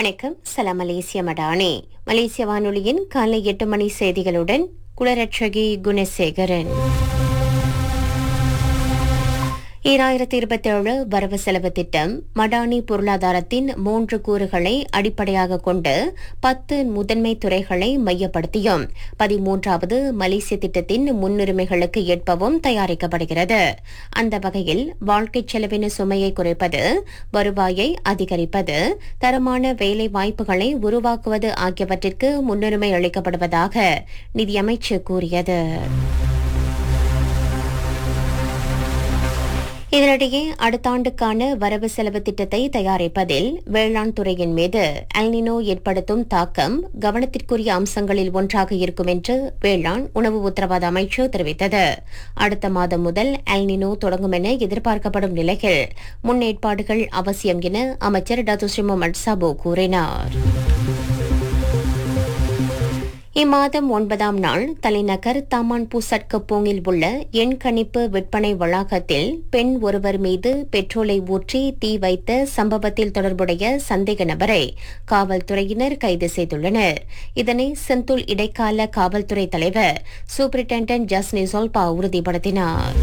வணக்கம் சலாம் மலேசிய மடானே மலேசிய வானொலியின் காலை எட்டு மணி செய்திகளுடன் குலரட்சகி குணசேகரன் ஈராயிரத்தி இருபத்தேழு வரவு செலவு திட்டம் மடானி பொருளாதாரத்தின் மூன்று கூறுகளை அடிப்படையாக கொண்டு பத்து முதன்மை துறைகளை மையப்படுத்தியும் பதிமூன்றாவது மலேசிய திட்டத்தின் முன்னுரிமைகளுக்கு ஏற்பவும் தயாரிக்கப்படுகிறது அந்த வகையில் வாழ்க்கைச் செலவின சுமையை குறைப்பது வருவாயை அதிகரிப்பது தரமான வேலை வாய்ப்புகளை உருவாக்குவது ஆகியவற்றிற்கு முன்னுரிமை அளிக்கப்படுவதாக நிதியமைச்சு கூறியது இதனிடையே அடுத்த ஆண்டுக்கான வரவு செலவு திட்டத்தை தயாரிப்பதில் வேளாண் துறையின் மீது அல்னினோ ஏற்படுத்தும் தாக்கம் கவனத்திற்குரிய அம்சங்களில் ஒன்றாக இருக்கும் என்று வேளாண் உணவு உத்தரவாத அமைச்சு தெரிவித்தது அடுத்த மாதம் முதல் அல்னினோ தொடங்கும் என எதிர்பார்க்கப்படும் நிலையில் முன்னேற்பாடுகள் அவசியம் என அமைச்சர் டத்துஸ்ரீமோ மட்சாபோ கூறினார் இம்மாதம் ஒன்பதாம் நாள் தலைநகர் தாமான் பூசட் கப்போங்கில் உள்ள எண் கணிப்பு விற்பனை வளாகத்தில் பெண் ஒருவர் மீது பெட்ரோலை ஊற்றி தீ வைத்த சம்பவத்தில் தொடர்புடைய சந்தேக நபரை காவல்துறையினர் கைது செய்துள்ளனர் இதனை செந்துல் இடைக்கால காவல்துறை தலைவர் சூப்பரிண்டென்டன்ட் ஜஸ் நிசோல்பா உறுதிப்படுத்தினார்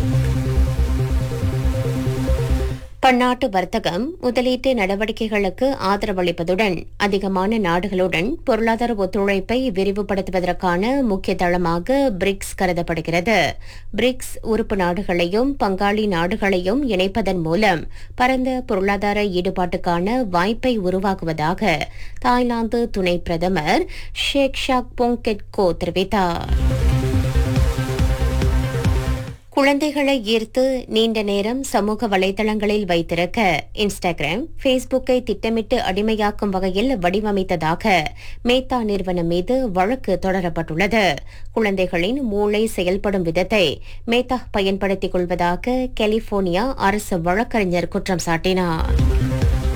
பன்னாட்டு வர்த்தகம் முதலீட்டு நடவடிக்கைகளுக்கு ஆதரவளிப்பதுடன் அதிகமான நாடுகளுடன் பொருளாதார ஒத்துழைப்பை விரிவுபடுத்துவதற்கான முக்கிய தளமாக பிரிக்ஸ் கருதப்படுகிறது பிரிக்ஸ் உறுப்பு நாடுகளையும் பங்காளி நாடுகளையும் இணைப்பதன் மூலம் பரந்த பொருளாதார ஈடுபாட்டுக்கான வாய்ப்பை உருவாக்குவதாக தாய்லாந்து துணை பிரதமர் ஷேக் ஷாக் போங்கெட்கோ தெரிவித்தார் குழந்தைகளை ஈர்த்து நீண்ட நேரம் சமூக வலைதளங்களில் வைத்திருக்க இன்ஸ்டாகிராம் ஃபேஸ்புக்கை திட்டமிட்டு அடிமையாக்கும் வகையில் வடிவமைத்ததாக மேத்தா நிறுவனம் மீது வழக்கு தொடரப்பட்டுள்ளது குழந்தைகளின் மூளை செயல்படும் விதத்தை மேத்தா பயன்படுத்திக் கொள்வதாக கலிபோர்னியா அரசு வழக்கறிஞர் குற்றம் சாட்டினார்